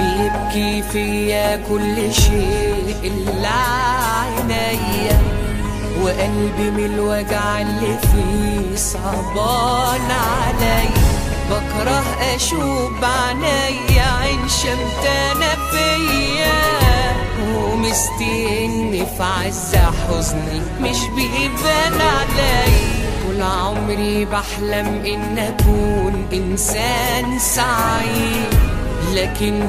بيبكي فيا كل شيء إلا عينيا وقلبي من الوجع اللي فيه صعبان علي بكره اشوف بعينيا عين شمتانة فيا ومستني في عز حزني مش بيبان علي طول عمري بحلم ان اكون انسان سعيد لكن